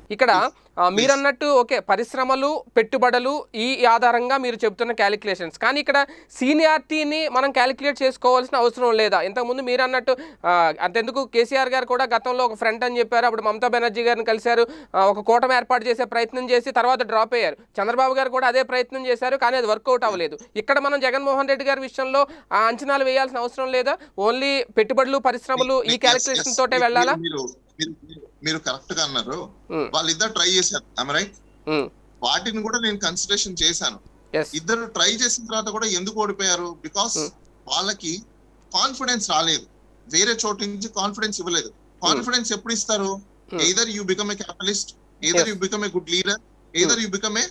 ఇక్కడ ఆ, మీరు అన్నట్టు ఓకే పరిశ్రమలు పెట్టుబడులు ఈ ఆధారంగా మీరు చెప్తున్న క్యాలిక్యులేషన్స్ కానీ ఇక్కడ సీనియారిటీని మనం క్యాలిక్యులేట్ చేసుకోవాల్సిన అవసరం లేదా ఇంతకుముందు మీరు అన్నట్టు ఆ, అంతెందుకు కేసీఆర్ గారు కూడా గతంలో ఒక ఫ్రంట్ అని చెప్పారు అప్పుడు మమతా బెనర్జీ గారిని కలిశారు ఆ, ఒక కూటమి ఏర్పాటు చేసే ప్రయత్నం చేసి తర్వాత డ్రాప్ అయ్యారు చంద్రబాబు గారు కూడా అదే ప్రయత్నం చేశారు కానీ అది వర్కౌట్ అవ్వలేదు ఇక్కడ మనం జగన్మోహన్ రెడ్డి గారి విషయంలో ఆ అంచనాలు వేయాల్సిన అవసరం లేదా ఓన్లీ పెట్టుబడులు పరిశ్రమలు ఈ Yes, క్యాలిక్యులేషన్ yes. తోటే మీరు- వెళ్ళాలా మీరు మీరు- మీరు- మీరు కరెక్ట్ గా అన్నారు ఉమ్, వాళ్ళిద్దరు ట్రై చేశారు రైట్ ఉమ్, వాటిని కూడా నేను కన్సిడరేషన్ చేశాను ఎస్ ఇద్దరు ట్రై చేసిన తర్వాత కూడా ఎందుకు ఓడిపోయారు బికాస్ Hmm. వాళ్ళకి కాన్ఫిడెన్స్ రాలేదు వేరే చోటు నుంచి కాన్ఫిడెన్స్ ఇవ్వలేదు కాన్ఫిడెన్స్ ఎప్పుడు ఇస్తారు Hmm. Either you become a capitalist either Yes. You become a good leader either you become a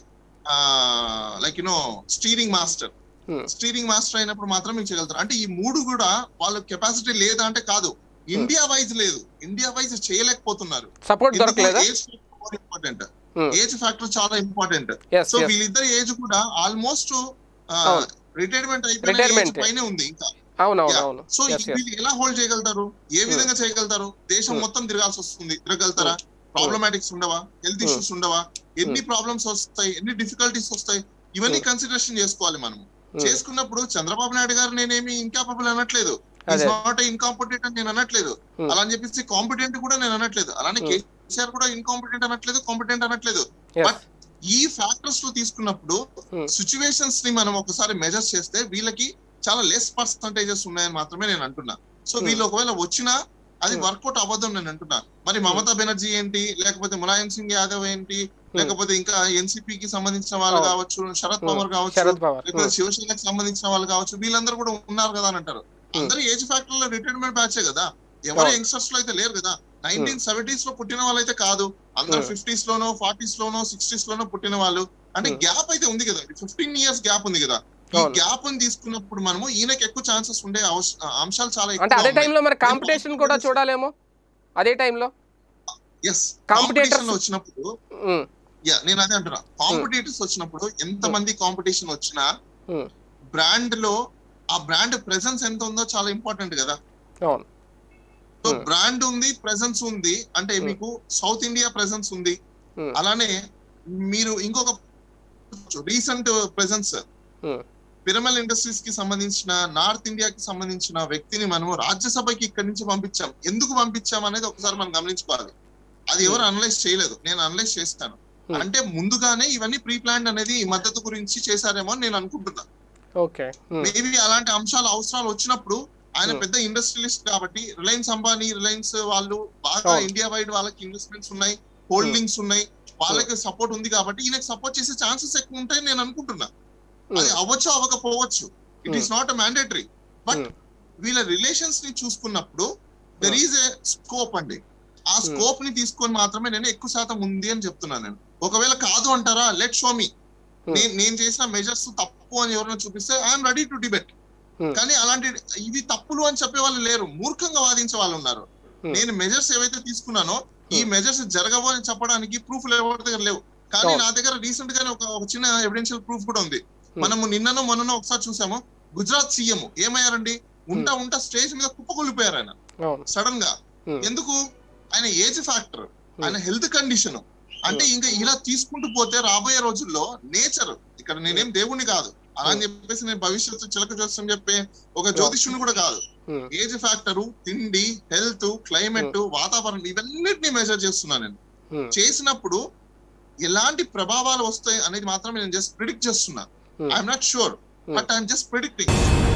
like you know steering master Hmm. Steering master అయినప్పుడు మాత్రం మీకు చేయగలుగుతారు అంటే ఈ మూడు కూడా వాళ్ళ కెపాసిటీ లేదా అంటే కాదు ఇండియా వైజ్ లేదు ఇండియా వైజ్ చేయలేకపోతున్నారు సపోర్ట్ దొరకలేదా age important Hmm. Age factor చాలా ఇంపార్టెంట్ ఎస్ సో వీళ్ళిద్దరి ఏజ్ కూడా ఆల్మోస్ట్ అవును. రిటైర్మెంట్ అయిపోయిన Retirement. ఏజ్ పైనే ఉంది ఇంకా అవును అవును Yeah. అవును సో Yes, yes. వీళ్ళు ఎలా హోల్డ్ చేయగలుగుతారు ఏ విధంగా చేయగలుగుతారు దేశం Hmm. మొత్తం తిరగాల్సి వస్తుంది తిరగలుగుతారా ప్రాబ్లమాటిక్స్ ఉండవా హెల్త్ Hmm. ఇష్యూస్ ఉండవా ఎన్ని ప్రాబ్లమ్స్ వస్తాయి ఎన్ని డిఫికల్టీస్ వస్తాయి ఇవన్నీ కన్సిడరేషన్ చేసుకోవాలి మనం Hmm. చేసుకున్నప్పుడు చంద్రబాబు నాయుడు గారు నేనేమి ఇన్కాపబుల్ అనట్లేదు అదే. నాట్ ఇన్కాంపిటెంట్ అని నేను అనట్లేదు Hmm. అలా అని చెప్పేసి కాంపిటెంట్ కూడా నేను అనట్లేదు అలానే Hmm. కేసీఆర్ కూడా ఇన్కాంపిటెంట్ అనట్లేదు కాంపిటెంట్ అనట్లేదు Yes. బట్ ఈ ఫ్యాక్టర్స్ లో తీసుకున్నప్పుడు Hmm. సిచ్యువేషన్స్ ని మనం ఒకసారి మెజర్స్ చేస్తే వీళ్ళకి చాలా లెస్ పర్సంటేజెస్ ఉన్నాయని మాత్రమే నేను అంటున్నా సో Hmm. వీళ్ళు ఒకవేళ వచ్చినా అది Hmm. వర్కౌట్ అవ్వదు నేను అంటున్నా మరి మమతా బెనర్జీ ఏంటి లేకపోతే ములాయం సింగ్ యాదవ్ ఏంటి లేకపోతే ఇంకా ఎన్సీపీ కి సంబంధించిన వాళ్ళు Oh. కావచ్చు శరద్ Hmm. పవార్ కావచ్చు శరద్ పవార్ లేకపోతే శివసేనకి సంబంధించిన వాళ్ళు కావచ్చు వీళ్ళందరూ కూడా ఉన్నారు కదా అని అంటారు అందరూ ఏజ్ ఫ్యాక్టర్ లో రిటైర్మెంట్ బ్యాచే కదా ఎవరు అవును. యంగ్స్టర్స్ లో అయితే లేరు కదా నైన్టీన్ సెవెంటీస్ లో పుట్టిన వాళ్ళు అయితే కాదు అందరు Hmm. ఫిఫ్టీస్ లోనో ఫార్టీస్ లోనో సిక్స్టీస్ లోనో పుట్టిన వాళ్ళు అంటే Hmm. గ్యాప్ అయితే ఉంది కదా ఫిఫ్టీన్ ఇయర్స్ గ్యాప్ ఉంది కదా ఈ అవును. గ్యాప్ ని తీసుకున్నప్పుడు మనము ఈయనకి ఎక్కువ ఛాన్సెస్ ఉండే అవస- అంశాలు చాలా అంటే అదే ఎక్కువ టైంలో మరి కాంపిటీషన్ కూడా చూడాలేమో అదే టైంలో ఎస్ Competitors- కాంపిటీషన్ వచ్చినప్పుడు యా నేను అదే అంటున్నా కాంపిటేటర్స్ వచ్చినప్పుడు ఎంత మంది కాంపిటీషన్ వచ్చినా Hmm. బ్రాండ్ లో ఆ బ్రాండ్ ప్రెసెన్స్ ఎంత ఉందో చాలా ఇంపార్టెంట్ కదా అవును సో Hmm. బ్రాండ్ ఉంది ప్రెసెన్స్ ఉంది అంటే Hmm. మీకు సౌత్ ఇండియా ప్రెసెన్స్ ఉంది Hmm. అలానే మీరు ఇంకొక recent presence Hmm. Piramal industries కి సంబంధించిన నార్త్ ఇండియాకి సంబంధించిన వ్యక్తిని మనము రాజ్యసభకి ఇక్కడి నుంచి పంపించాం ఎందుకు పంపించాం అనేది ఒకసారి మనం గమనించుకోవాలి అది ఎవరు అనలైజ్ చేయలేదు నేను అనలైజ్ చేస్తాను Hmm. అంటే ముందుగానే ఇవన్నీ ప్రీ ప్లాన్ అనేది ఈ మద్దతు గురించి చేశారేమో అని నేను అనుకుంటున్నా ఓకే మేబీ అలాంటి అంశాలు అవసరాలు వచ్చినప్పుడు ఆయన Hmm. పెద్ద ఇండస్ట్రియలిస్ట్ కాబట్టి రిలయన్స్ అంబానీ రిలయన్స్ వాళ్ళు బాగా అవును. ఇండియా వైడ్ వాళ్ళకి ఇన్వెస్ట్మెంట్స్ ఉన్నాయి హోల్డింగ్స్ ఉన్నాయి వాళ్ళకి సపోర్ట్ ఉంది కాబట్టి ఈయనకి సపోర్ట్ చేసే ఛాన్సెస్ ఎక్కువ ఉంటాయని నేను అనుకుంటున్నా అది అవ్వచ్చు అవ్వకపోవచ్చు it is not mandatory but Hmm. వీళ్ళ రిలేషన్స్ ని చూసుకున్నప్పుడు దెర్ ఈజ్ ఏ స్కోప్ అండి ఆ Hmm. స్కోప్ ని తీసుకొని మాత్రమే నేను ఎక్కువ శాతం ఉంది అని చెప్తున్నాను నేను ఒకవేళ కాదు అంటారా లెట్ షో మీ Hmm. నేను నేను చేసిన మెజర్స్ తప్పు అని ఎవరైనా చూపిస్తే I'm ready to debate Hmm. కానీ అలాంటి ఇవి తప్పులు అని చెప్పే వాళ్ళు లేరు మూర్ఖంగా వాదించే వాళ్ళు ఉన్నారు Hmm. నేను మెజర్స్ ఏవైతే తీసుకున్నానో ఈ Hmm. మెజర్స్ జరగవు అని చెప్పడానికి ప్రూఫ్ ఎవరి దగ్గర లేవు కానీ అవును. నా దగ్గర రీసెంట్ గానే ఒక ఒక చిన్న ఎవిడెన్షియల్ ప్రూఫ్ కూడా ఉంది Hmm. మనము నిన్ననో మొన్ననో ఒకసారి చూసాము గుజరాత్ సీఎం ఏమయ్యారండి ఉంటా ఉంటా స్టేజ్ మీద కుప్పకొల్లిపోయారు ఆయన అవును సడన్ గా Hmm. ఎందుకు ఆయన ఏజ్ ఫ్యాక్టర్ ఆయన హెల్త్ కండిషన్ అంటే ఇంకా ఇలా తీసుకుంటూ పోతే రాబోయే రోజుల్లో నేచర్ ఇక్కడ నేనేం దేవుణ్ణి కాదు అలా అని చెప్పేసి నేను భవిష్యత్తు చిలక జోస్యం చెప్పే ఒక జ్యోతిష్యుని కూడా కాదు Hmm. ఏజ్ ఫ్యాక్టర్ తిండి హెల్త్ క్లైమేట్ వాతావరణం ఇవన్నిటిని మెజర్ చేస్తున్నాను నేను Hmm. చేసినప్పుడు ఎలాంటి ప్రభావాలు వస్తాయి అనేది మాత్రం నేను జస్ట్ ప్రిడిక్ట్ చేస్తున్నా Hmm. I'm not sure Hmm. But I'm just predicting